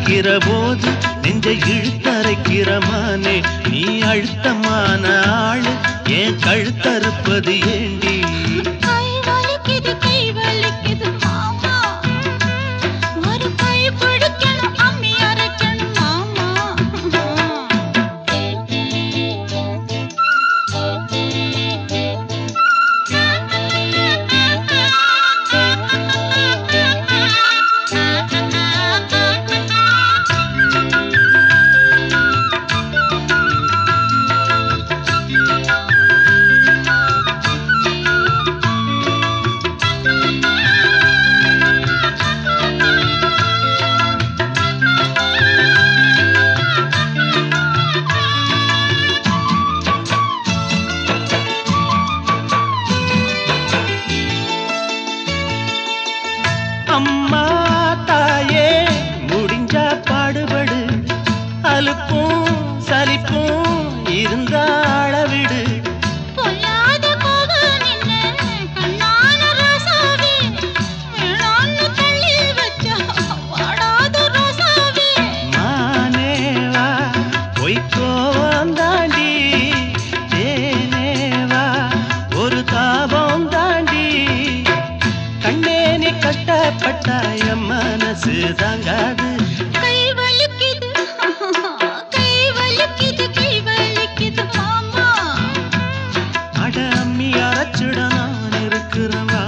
அணைக்கிற போது நெஞ்சை இழுத்தரைக்கிற மானே நீ அழுத்தமான ஆளு ஏன் கழுத்தறுப்பது ஏண்டி கை வலிக்குது கை வலிக்குது மாமா ஒரு கை பிடிக்கணும் அம்மி அரைக்கணும் மாமா அம்மா தாயே முடிஞ்சா பாடுபடு அலுப்பும் சலிப்பும் இருந்தா அளவிடு பொல்லாத கோபம் நின்னு கண்ணான ராசாவே வேணான்னு தள்ளி வச்சா வாடாத ரோசாவே மானேவா பொய்க்கோவம் தாண்டி தேனேவா ஒரு தாபம் தாண்டி கண்ணே நீ கட்டப்பட்டாய மனசு தாங்காது கை வலிக்குது கை வலிக்குது கை வலிக்குது மாமா அட அம்மி அரைச்சிட நான் இருக்கிறவா